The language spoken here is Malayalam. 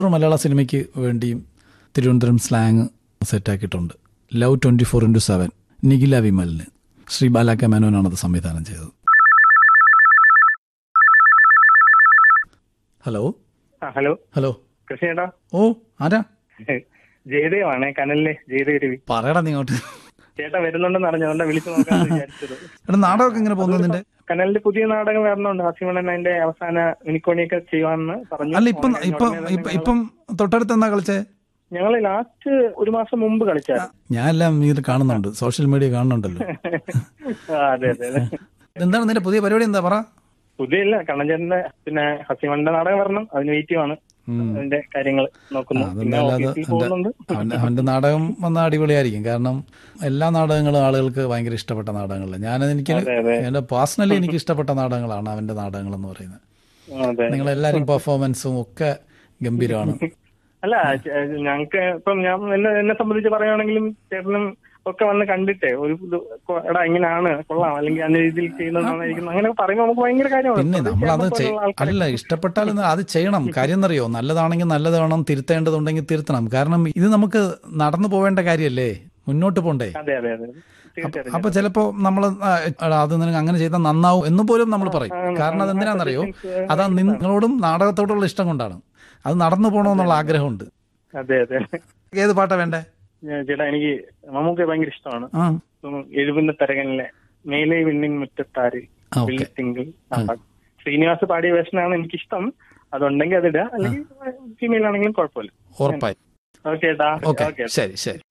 ഒരു മലയാള സിനിമയ്ക്ക് വേണ്ടിയും തിരുവനന്തപുരം സ്ലാങ് സെറ്റാക്കിയിട്ടുണ്ട് love twenty four into seven Nikhila വിമലിന് ശ്രീ ബാലാക്ക മേനോനാണ് അത് സംവിധാനം ചെയ്തത് ഹലോ ആ ഹലോ ഹലോ കൃഷ്ണേട്ടാ ഓ ആരാ ജയദേവാണേ കനലിലെ ജയദേവ് രവി പറയടാ നീ അങ്ങോട്ട് ചേട്ടാ വരുന്നുണ്ടെന്ന് അറിഞ്ഞതുകൊണ്ട് വിളിച്ചു നോക്കാന്ന് വിചാരിച്ചത് എടാ നാടകമൊക്കെ എങ്ങനെ പോകുന്നു നിന്റെ കനലിൽ പുതിയ നാടകം വരണുണ്ട് ഹസിമണൻ അതിന്റെ അവസാന മിനിക്കോണിയൊക്കെ ചെയ്യുവാന്ന് പറഞ്ഞു അല്ല ഇപ്പം അങ്ങനെ ഇപ്പം ഉടനെ തന്നെ ഇപ്പം ഇപ്പം തൊട്ടടുത്ത് എന്നാ കളിച്ചേ ഞങ്ങള് ലാസ്റ്റ് ഒരു മാസം മുമ്പ് കളിച്ചായിരുന്നു ഞാൻ എല്ലാം ഇത് കാണുന്നുണ്ട് സോഷ്യൽ മീഡിയ കാണുന്നുണ്ടല്ലോ ആ, അതെ അതെ അതെ എന്താണ് നിന്റെ പുതിയ പരിപാടി എന്താ പറ പുതിയ ഇല്ല കണ്ണഞ്ചേട്ടന്റെ പിന്നെ ഹസിമണിന്റെ നാടകം വരണം അതിന് വെയിറ്റ് ആണ് ഉം. അതിന്റെ കാര്യങ്ങൾ നോക്കുന്നു പിന്നെ അതെന്തായാലും അത് ഓഫീസിൽ പോകുന്നുണ്ട് അവന്റെ അവന്റെ നാടകം വന്ന അടിപൊളിയായിരിക്കും കാരണം എല്ലാ നാടകങ്ങളും ആളുകൾക്ക് ഭയങ്കര ഇഷ്ടപ്പെട്ട നാടകങ്ങളല്ല ഞാൻ എനിക്ക് അതെ, അതെ. എന്റെ പേഴ്സണലി എനിക്ക് ഇഷ്ടപ്പെട്ട നാടകങ്ങളാണ് അവന്റെ നാടകങ്ങൾ എന്ന് പറയുന്നത് അതെ നിങ്ങൾ എല്ലാവരും പെർഫോമൻസും ഒക്കെ ഗംഭീരമാണ് അല്ല ചെ- ഞങ്ങക്ക് ഇപ്പം ഞാൻ എന്നെ എന്നെ സംബന്ധിച്ച് പറയുകയാണെങ്കിലും ചേട്ടനും ഒക്കെ വന്ന് കണ്ടിട്ടേ ഒരു ഇത് കൊ- എടാ ഇങ്ങനെയാണ് കൊള്ളാം അല്ലെങ്കിൽ അന്ന രീതിയിൽ ചെയ്യുന്നത് നന്നായിരിക്കും അങ്ങനെ പറയുമ്പോൾ നമുക്ക് ഭയങ്കര കാര്യമാണ് പിന്നെ നമ്മളത് ചേട്ടനെ ചെയ്- പോലുള്ള ആൾക്കാരെ- അല്ല ഇഷ്ടപ്പെട്ടാൽ ഇന്ന് അത് ചെയ്യണം കാര്യം എന്നറിയോ നല്ലതാണെങ്കിൽ നല്ലത് വേണം തിരുത്തേണ്ടതുണ്ടെങ്കിൽ തിരുത്തണം കാരണം ഇത് നമുക്ക് നടന്നു പോവേണ്ട കാര്യമല്ലേ മുന്നോട്ട് പോണ്ടേ അതെ അതെ അതെ തീർച്ചയായിട്ടും അപ്പൊ ചിലപ്പോ നമ്മൾ അത് നിനക്ക് അങ്ങനെ ചെയ്താൽ നന്നാവും എന്ന് പോലും നമ്മൾ പറയും കാരണം അതെന്തിനാണെന്നറിയോ അതാ നിങ്ങളോടും നാടകത്തോടുള്ള ഇഷ്ടം കൊണ്ടാണ് അത് നടന്നു പോകണമെന്നുള്ള ആഗ്രഹമുണ്ട് അതെ അതെ ഏത് പാട്ടാ വേണ്ടേ ഞാൻ- ചേട്ടാ എനിക്ക് മമ്മൂക്കെ ഭയങ്കര ഇഷ്ടമാണ് ആ ഉം, എഴുപുന്ന തരകനിലെ മേലെ വിണ്ണിൻ മുറ്റത്താര് ആ, ഓക്കെ. സിംഗിൾ ശ്രീനിവാസ് പാടിയ വേഷനാണ് എനിക്കിഷ്ടം അതുണ്ടെങ്കിൽ അതിടുക അല്ലെങ്കിൽ ഫീമെയിൽ ആണെങ്കിലും കുഴപ്പമില്ല ഉറപ്പായി ഓക്കെ ചേട്ടാ ഓക്കെ ഓക്കെ ശരി ശരി